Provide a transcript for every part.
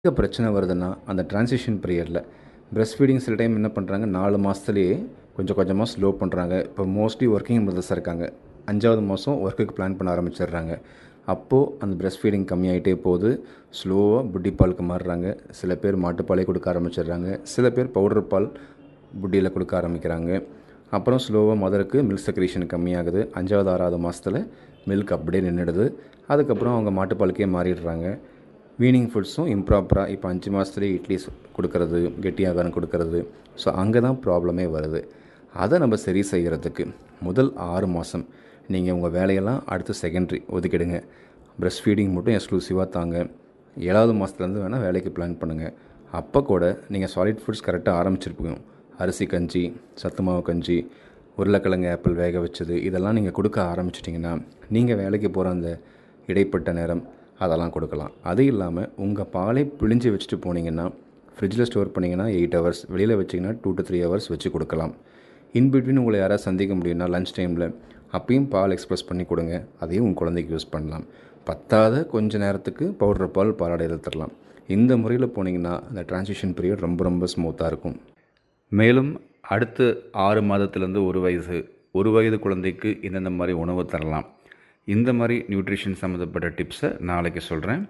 எங்கே பிரச்சனை வருதுன்னா அந்த டிரான்சிஷன் பீரியடில் பிரஸ்ட் ஃபீடிங் சில டைம் என்ன பண்ணுறாங்க நாலு மாதத்துலேயே கொஞ்சம் கொஞ்சமாக ஸ்லோ பண்ணுறாங்க இப்போ மோஸ்ட்லி ஒர்க்கிங் பிரதர்ஸாக இருக்காங்க அஞ்சாவது மாதம் ஒர்க்குக்கு பிளான் பண்ண ஆரம்பிச்சிடுறாங்க அப்போது அந்த பிரஸ்ட் ஃபீடிங் கம்மியாயிட்டே போகுது ஸ்லோவாக புட்டி பாலுக்கு மாறுறாங்க சில பேர் மாட்டுப்பாலே கொடுக்க ஆரம்பிச்சிடுறாங்க சில பேர் பவுடர் பால் புட்டியில் கொடுக்க ஆரம்பிக்கிறாங்க அப்புறம் ஸ்லோவாக மதருக்கு மில்க் செக்ரேஷன் கம்மியாகுது அஞ்சாவது ஆறாவது மாதத்தில் மில்க் அப்படியே நின்றுடுது அதுக்கப்புறம் அவங்க மாட்டுப்பாலுக்கே மாறிடுறாங்க வீனிங் ஃபுட்ஸும் இம்ப்ராப்பராக இப்போ அஞ்சு மாதத்துலேயே இட்லி சு- கொடுக்கறது கெட்டியாகாரம் கொடுக்கறது ஸோ அங்கே தான் ப்ராப்ளமே வருது அதை நம்ம சரி செய்கிறதுக்கு முதல் ஆறு மாதம் நீங்கள் உங்கள் வேலையெல்லாம் அடுத்து செகண்டரி ஒதுக்கிடுங்க பிரஸ்ட் ஃபீடிங் மட்டும் எக்ஸ்க்ளூசிவாக தாங்க ஏழாவது மாதத்துலேருந்து வேணால் வேலைக்கு பிளான் பண்ணுங்கள் அப்போ கூட நீங்கள் சாலிட் ஃபுட்ஸ் கரெக்டாக ஆரம்பிச்சிருப்பீங்க அரிசி கஞ்சி சத்து மாவு கஞ்சி உருளைக்கிழங்கு ஆப்பிள் வேக வச்சது இதெல்லாம் நீங்கள் கொடுக்க ஆரம்பிச்சிட்டிங்கன்னா நீங்கள் வேலைக்கு போகிற அந்த இடைப்பட்ட நேரம் அதெல்லாம் கொடுக்கலாம் அது இல்லாமல் உங்கள் பாலை பிழிஞ்சு வச்சுட்டு போனீங்கன்னா ஃப்ரிட்ஜில் ஸ்டோர் பண்ணிங்கன்னா எயிட் ஹவர்ஸ் வெளியில் வச்சிங்கன்னா டூ to த்ரீ ஹவர்ஸ் வச்சு கொடுக்கலாம் இன்பிட்வீன் உங்களை யாராவது சந்திக்க முடியும்னா லஞ்ச் டைமில் அப்பயும் பால் எக்ஸ்பிரஸ் பண்ணி கொடுங்க அதையும் உங்கள் குழந்தைக்கு யூஸ் பண்ணலாம் பத்தாத கொஞ்ச நேரத்துக்கு பவுடர் பால் பாலாடையில் தரலாம் இந்த முறையில் போனீங்கன்னா அந்த டிரான்சிஷன் பீரியட் ரொம்ப ரொம்ப ஸ்மூத்தாக இருக்கும் மேலும் அடுத்து ஆறு மாதத்துலேருந்து ஒரு வயசு ஒரு வயது குழந்தைக்கு இந்தந்த மாதிரி உணவு தரலாம் இந்த மாதிரி நியூட்ரிஷன் சம்மந்தப்பட்ட டிப்ஸை நாளைக்கு சொல்கிறேன்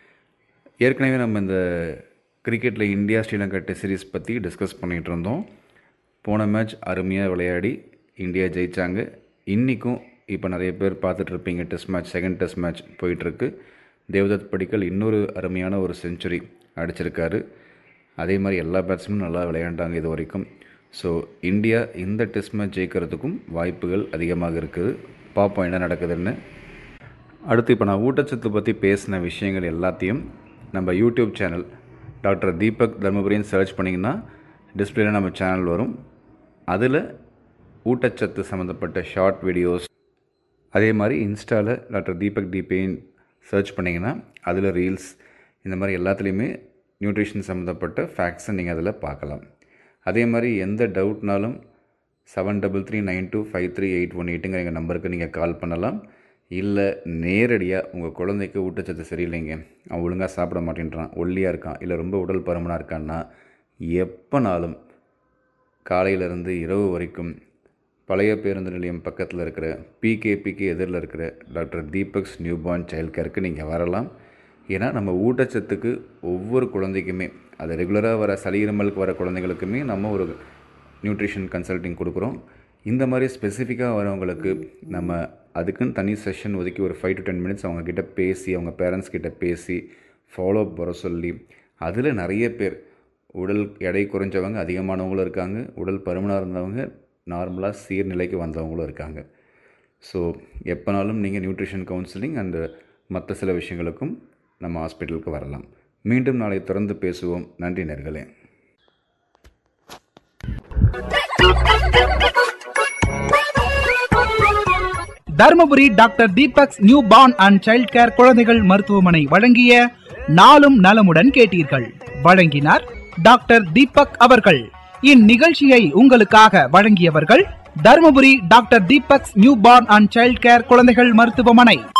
ஏற்கனவே நம்ம இந்த கிரிக்கெட்டில் இந்தியா ஸ்ரீலங்கா டெஸ்ட் சீரிஸ் பற்றி டிஸ்கஸ் பண்ணிகிட்டு இருந்தோம் போன மேட்ச் அருமையாக விளையாடி இந்தியா ஜெயித்தாங்க இன்றைக்கும் இப்போ நிறைய பேர் பார்த்துட்டு இருப்பீங்க test match second test match போயிட்டுருக்கு தேவதத் படிக்கல் இன்னொரு அருமையான ஒரு செஞ்சுரி அடிச்சிருக்காரு அதே மாதிரி எல்லா பேட்ஸ்மேனும் நல்லா விளையாண்டாங்க இது வரைக்கும் ஸோ இந்தியா இந்த டெஸ்ட் மேட்ச் ஜெயிக்கிறதுக்கும் வாய்ப்புகள் அதிகமாக இருக்குது பார்ப்போம் என்ன நடக்குதுன்னு அடுத்து இப்போ நான் ஊட்டச்சத்து பற்றி பேசின விஷயங்கள் எல்லாத்தையும் நம்ம யூடியூப் சேனல் டாக்டர் தீபக் தர்மபுரின்னு சர்ச் பண்ணிங்கன்னா டிஸ்பிளேல நம்ம சேனல் வரும் அதில் ஊட்டச்சத்து சம்மந்தப்பட்ட ஷார்ட் வீடியோஸ் அதே மாதிரி இன்ஸ்டாவில் டாக்டர் தீபக் தீபேன் சர்ச் பண்ணிங்கன்னா அதில் ரீல்ஸ் இந்த மாதிரி எல்லாத்துலேயுமே நியூட்ரிஷன் சம்மந்தப்பட்ட ஃபேக்ட்ஸை நீங்கள் அதில் பார்க்கலாம் அதே மாதிரி எந்த டவுட்னாலும் seven double three nine two five three eight one எயிட்டுங்கிற எங்கள் நம்பருக்கு நீங்கள் கால் பண்ணலாம் இல்லை நேரடியாக உங்கள் குழந்தைக்கு ஊட்டச்சத்து சரியில்லைங்க அவன் ஒழுங்காக சாப்பிட மாட்டேன்றான் ஒல்லியாக இருக்கான் இல்லை ரொம்ப உடல் பருமனாக இருக்கான்னா எப்போனாலும் காலையிலேருந்து இரவு வரைக்கும் பழைய பேருந்து நிலையம் பக்கத்தில் இருக்கிற பிகேபிக்கு எதிரில் இருக்கிற டாக்டர் தீபக்ஸ் நியூபார்ன் சைல்ட் கேருக்கு நீங்கள் வரலாம் ஏன்னா நம்ம ஊட்டச்சத்துக்கு ஒவ்வொரு குழந்தைக்குமே அது ரெகுலராக வர சளி இருமலுக்கு வர குழந்தைகளுக்குமே நம்ம ஒரு நியூட்ரிஷன் கன்சல்டிங் கொடுக்குறோம் இந்த மாதிரி ஸ்பெசிஃபிக்காக வரவங்களுக்கு நம்ம அதுக்குன்னு தனி செஷன் ஒதுக்கி ஒரு ஃபைவ் டு டென் மினிட்ஸ் அவங்கக்கிட்ட பேசி அவங்க பேரண்ட்ஸ் கிட்ட பேசி ஃபாலோ அப் வர சொல்லி அதில் நிறைய பேர் உடல் எடை குறைஞ்சவங்க அதிகமானவங்களும் இருக்காங்க உடல் பருமனாக இருந்தவங்க நார்மலாக சீர்நிலைக்கு வந்தவங்களும் இருக்காங்க ஸோ எப்போனாலும் நீங்கள் நியூட்ரிஷன் கவுன்சிலிங் அண்டு மற்ற சில விஷயங்களுக்கும் நம்ம ஹாஸ்பிட்டலுக்கு வரலாம் மீண்டும் நாளை தொடர்ந்து பேசுவோம் நன்றி நேர்களே Dharmapuri doctor Deepak's newborn and child care குழந்தைகள் மருத்துவமனை வழங்கிய நாளும் நலமுடன் கேட்டீர்கள் வழங்கினார் டாக்டர் தீபக் அவர்கள் இந்நிகழ்ச்சியை உங்களுக்காக வழங்கியவர்கள் Dharmapuri doctor Deepak's newborn and child care குழந்தைகள் மருத்துவமனை